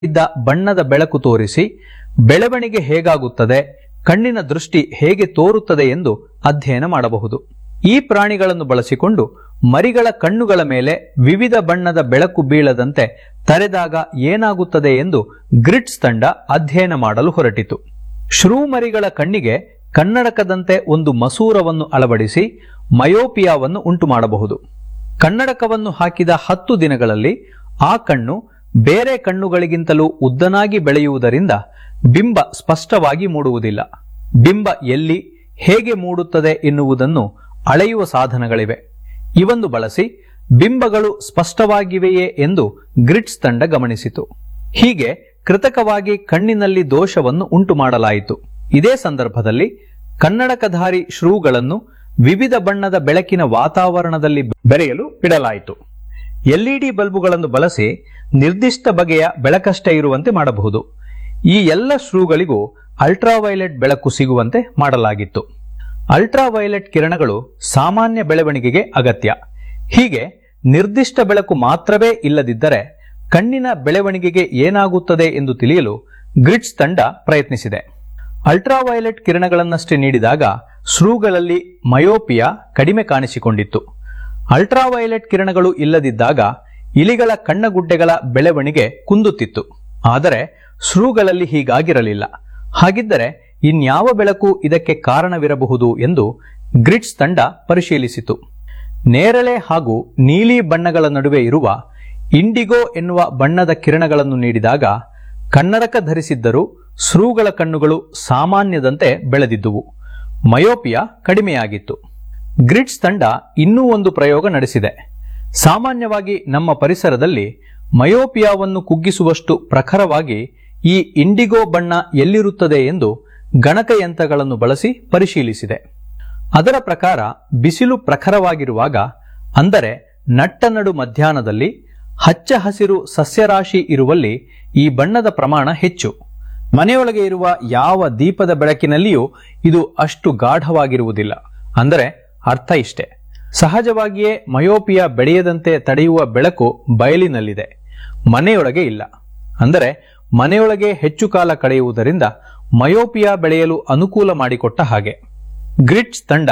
ಇದ್ದ ಬಣ್ಣದ ಬೆಳಕು ತೋರಿಸಿ ಬೆಳವಣಿಗೆ ಹೇಗಾಗುತ್ತದೆ ಕಣ್ಣಿನ ದೃಷ್ಟಿ ಹೇಗೆ ತೋರುತ್ತದೆ ಎಂದು ಅಧ್ಯಯನ ಮಾಡಬಹುದು ಈ ಪ್ರಾಣಿಗಳನ್ನು ಬಳಸಿಕೊಂಡು ಮರಿಗಳ ಕಣ್ಣುಗಳ ಮೇಲೆ ವಿವಿಧ ಬಣ್ಣದ ಬೆಳಕು ಬೀಳದಂತೆ ತರೆದಾಗ ಏನಾಗುತ್ತದೆ ಎಂದು ಗ್ರಿಟ್ಸ್ ತಂಡ ಅಧ್ಯಯನ ಮಾಡಲು ಹೊರಟಿತು ಶ್ರೂ ಮರಿಗಳ ಕಣ್ಣಿಗೆ ಕನ್ನಡಕದಂತೆ ಒಂದು ಮಸೂರವನ್ನು ಅಳವಡಿಸಿ ಮಯೋಪಿಯಾವನ್ನು ಉಂಟು ಮಾಡಬಹುದು ಕನ್ನಡಕವನ್ನು ಹಾಕಿದ ಹತ್ತು ದಿನಗಳಲ್ಲಿ ಆ ಕಣ್ಣು ಬೇರೆ ಕಣ್ಣುಗಳಿಗಿಂತಲೂ ಉದ್ದನಾಗಿ ಬೆಳೆಯುವುದರಿಂದ ಬಿಂಬ ಸ್ಪಷ್ಟವಾಗಿ ಮೂಡುವುದಿಲ್ಲ ಬಿಂಬ ಎಲ್ಲಿ ಹೇಗೆ ಮೂಡುತ್ತದೆ ಎನ್ನುವುದನ್ನು ಅಳೆಯುವ ಸಾಧನಗಳಿವೆ ಇವನ್ನು ಬಳಸಿ ಬಿಂಬಗಳು ಸ್ಪಷ್ಟವಾಗಿವೆಯೇ ಎಂದು ಗ್ರಿಟ್ಸ್ ತಂಡ ಗಮನಿಸಿತು ಹೀಗೆ ಕೃತಕವಾಗಿ ಕಣ್ಣಿನಲ್ಲಿ ದೋಷವನ್ನು ಉಂಟು ಮಾಡಲಾಯಿತು ಇದೇ ಸಂದರ್ಭದಲ್ಲಿ ಕನ್ನಡಕಧಾರಿ ಶ್ರೂಗಳನ್ನು ವಿವಿಧ ಬಣ್ಣದ ಬೆಳಕಿನ ವಾತಾವರಣದಲ್ಲಿ ಬೆರೆಯಲು ಬಿಡಲಾಯಿತು ಎಲ್ಇಡಿ ಬಲ್ಬುಗಳನ್ನು ಬಳಸಿ ನಿರ್ದಿಷ್ಟ ಬಗೆಯ ಬೆಳಕಷ್ಟೇ ಇರುವಂತೆ ಮಾಡಬಹುದು ಈ ಎಲ್ಲ ಶ್ರೂಗಳಿಗೂ ಅಲ್ಟ್ರಾವೈಲೆಟ್ ಬೆಳಕು ಸಿಗುವಂತೆ ಮಾಡಲಾಗಿತ್ತು ಅಲ್ಟ್ರಾವೈಲೆಟ್ ಕಿರಣಗಳು ಸಾಮಾನ್ಯ ಬೆಳವಣಿಗೆಗೆ ಅಗತ್ಯ ಹೀಗೆ ನಿರ್ದಿಷ್ಟ ಬೆಳಕು ಮಾತ್ರವೇ ಇಲ್ಲದಿದ್ದರೆ ಕಣ್ಣಿನ ಬೆಳವಣಿಗೆಗೆ ಏನಾಗುತ್ತದೆ ಎಂದು ತಿಳಿಯಲು ಗ್ರಿಡ್ಸ್ ತಂಡ ಪ್ರಯತ್ನಿಸಿದೆ ಅಲ್ಟ್ರಾವೈಲೆಟ್ ಕಿರಣಗಳನ್ನಷ್ಟೇ ನೀಡಿದಾಗ ಶ್ರೂಗಳಲ್ಲಿ ಮಯೋಪಿಯಾ ಕಡಿಮೆ ಕಾಣಿಸಿಕೊಂಡಿತ್ತು ಅಲ್ಟ್ರಾವೈಲೆಟ್ ಕಿರಣಗಳು ಇಲ್ಲದಿದ್ದಾಗ ಇಲಿಗಳ ಕಣ್ಣಗುಡ್ಡೆಗಳ ಬೆಳವಣಿಗೆ ಕುಂದುತ್ತಿತ್ತು ಆದರೆ ಶ್ರೂಗಳಲ್ಲಿ ಹೀಗಾಗಿರಲಿಲ್ಲ ಹಾಗಿದ್ದರೆ ಇನ್ಯಾವ ಬೆಳಕು ಇದಕ್ಕೆ ಕಾರಣವಿರಬಹುದು ಎಂದು ಗ್ರಿಡ್ಸ್ ತಂಡ ಪರಿಶೀಲಿಸಿತು ನೇರಳೆ ಹಾಗೂ ನೀಲಿ ಬಣ್ಣಗಳ ನಡುವೆ ಇರುವ ಇಂಡಿಗೋ ಎನ್ನುವ ಬಣ್ಣದ ಕಿರಣಗಳನ್ನು ನೀಡಿದಾಗ ಕನ್ನಡಕ ಧರಿಸಿದ್ದರೂ ಶ್ರೂಗಳ ಕಣ್ಣುಗಳು ಸಾಮಾನ್ಯದಂತೆ ಬೆಳೆದಿದ್ದುವು ಮಯೋಪಿಯಾ ಕಡಿಮೆಯಾಗಿತ್ತು ಗ್ರಿಡ್ಸ್ ತಂಡ ಇನ್ನೂ ಒಂದು ಪ್ರಯೋಗ ನಡೆಸಿದೆ ಸಾಮಾನ್ಯವಾಗಿ ನಮ್ಮ ಪರಿಸರದಲ್ಲಿ ಮಯೋಪಿಯಾವನ್ನು ಕುಗ್ಗಿಸುವಷ್ಟು ಪ್ರಖರವಾಗಿ ಈ ಇಂಡಿಗೋ ಬಣ್ಣ ಎಲ್ಲಿರುತ್ತದೆ ಎಂದು ಗಣಕಯಂತ್ರಗಳನ್ನು ಬಳಸಿ ಪರಿಶೀಲಿಸಿದೆ ಅದರ ಪ್ರಕಾರ ಬಿಸಿಲು ಪ್ರಖರವಾಗಿರುವಾಗ ಅಂದರೆ ನಟ್ಟ ನಡು ಮಧ್ಯಾಹ್ನದಲ್ಲಿ ಹಚ್ಚ ಹಸಿರು ಸಸ್ಯರಾಶಿ ಇರುವಲ್ಲಿ ಈ ಬಣ್ಣದ ಪ್ರಮಾಣ ಹೆಚ್ಚು ಮನೆಯೊಳಗೆ ಇರುವ ಯಾವ ದೀಪದ ಬೆಳಕಿನಲ್ಲಿಯೂ ಇದು ಅಷ್ಟು ಗಾಢವಾಗಿರುವುದಿಲ್ಲ ಅಂದರೆ ಅರ್ಥ ಇಷ್ಟೆ ಸಹಜವಾಗಿಯೇ ಮಯೋಪಿಯಾ ಬೆಳೆಯದಂತೆ ತಡೆಯುವ ಬೆಳಕು ಬಯಲಿನಲ್ಲಿದೆ ಮನೆಯೊಳಗೆ ಇಲ್ಲ ಅಂದರೆ ಮನೆಯೊಳಗೆ ಹೆಚ್ಚು ಕಾಲ ಕಳೆಯುವುದರಿಂದ ಮಯೋಪಿಯಾ ಬೆಳೆಯಲು ಅನುಕೂಲ ಮಾಡಿಕೊಟ್ಟ ಹಾಗೆ ಗ್ರಿಟ್ಸ್ ತಂಡ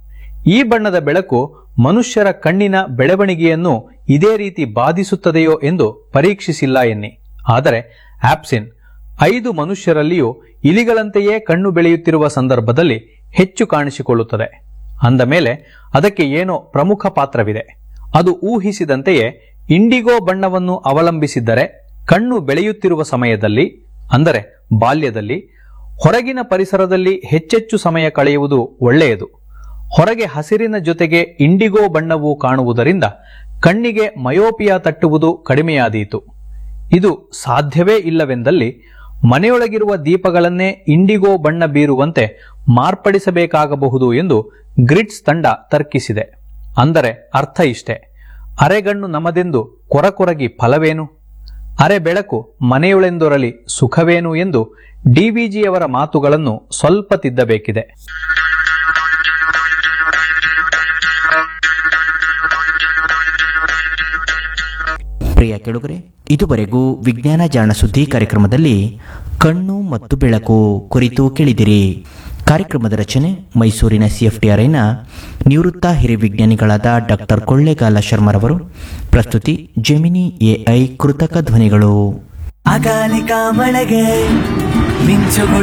ಈ ಬಣ್ಣದ ಬೆಳಕು ಮನುಷ್ಯರ ಕಣ್ಣಿನ ಬೆಳವಣಿಗೆಯನ್ನು ಇದೇ ರೀತಿ ಬಾಧಿಸುತ್ತದೆಯೋ ಎಂದು ಪರೀಕ್ಷಿಸಿಲ್ಲ ಎನ್ನಿ ಆದರೆ ಆಪ್ಸಿನ್ ಐದು ಮನುಷ್ಯರಲ್ಲಿಯೂ ಇಲಿಗಳಂತೆಯೇ ಕಣ್ಣು ಬೆಳೆಯುತ್ತಿರುವ ಸಂದರ್ಭದಲ್ಲಿ ಹೆಚ್ಚು ಕಾಣಿಸಿಕೊಳ್ಳುತ್ತದೆ ಅಂದ ಮೇಲೆ ಅದಕ್ಕೆ ಏನೋ ಪ್ರಮುಖ ಪಾತ್ರವಿದೆ ಅದು ಊಹಿಸಿದಂತೆಯೇ ಇಂಡಿಗೋ ಬಣ್ಣವನ್ನು ಅವಲಂಬಿಸಿದ್ದರೆ ಕಣ್ಣು ಬೆಳೆಯುತ್ತಿರುವ ಸಮಯದಲ್ಲಿ ಅಂದರೆ ಬಾಲ್ಯದಲ್ಲಿ ಹೊರಗಿನ ಪರಿಸರದಲ್ಲಿ ಹೆಚ್ಚೆಚ್ಚು ಸಮಯ ಕಳೆಯುವುದು ಒಳ್ಳೆಯದು ಹೊರಗೆ ಹಸಿರಿನ ಜೊತೆಗೆ ಇಂಡಿಗೋ ಬಣ್ಣವು ಕಾಣುವುದರಿಂದ ಕಣ್ಣಿಗೆ ಮಯೋಪಿಯಾ ತಟ್ಟುವುದು ಕಡಿಮೆಯಾದೀತು ಇದು ಸಾಧ್ಯವೇ ಇಲ್ಲವೆಂದಲ್ಲಿ ಮನೆಯೊಳಗಿರುವ ದೀಪಗಳನ್ನೇ ಇಂಡಿಗೋ ಬಣ್ಣ ಬೀರುವಂತೆ ಮಾರ್ಪಡಿಸಬೇಕಾಗಬಹುದು ಎಂದು ಗ್ರಿಡ್ಸ್ ತಂಡ ತರ್ಕಿಸಿದೆ ಅಂದರೆ ಅರ್ಥ ಇಷ್ಟೆ ಅರೆಗಣ್ಣು ನಮದೆಂದು ಕೊರಕೊರಗಿ ಫಲವೇನು ಅರೆ ಬೆಳಕು ಮನೆಯೊಳೆಂದೊರಲಿ ಸುಖವೇನು ಎಂದು ಡಿವಿಜಿಯವರ ಮಾತುಗಳನ್ನು ಸ್ವಲ್ಪ ತಿದ್ದಬೇಕಿದೆ ಪ್ರಿಯ ಕೆಳುಗರೆ ಇದುವರೆಗೂ ವಿಜ್ಞಾನ ಜಾಣ ಸುದ್ದಿ ಕಾರ್ಯಕ್ರಮದಲ್ಲಿ ಕಣ್ಣು ಮತ್ತು ಬೆಳಕು ಕುರಿತು ಕೇಳಿದಿರಿ ಕಾರ್ಯಕ್ರಮದ ರಚನೆ ಮೈಸೂರಿನ ಸಿಎಫ್ಟಿಆರ್ಐನ ನಿವೃತ್ತ ಹಿರಿಯ ವಿಜ್ಞಾನಿಗಳಾದ ಡಾಕ್ಟರ್ ಕೊಳ್ಳೇಗಾಲ ಶರ್ಮರವರು ಪ್ರಸ್ತುತಿ ಜೆಮಿನಿ ಎಐ ಕೃತಕ ಧ್ವನಿಗಳು ಅಕಾಲಿಕ ಮಳೆಗೆ ಮಿಂಚುಗಳು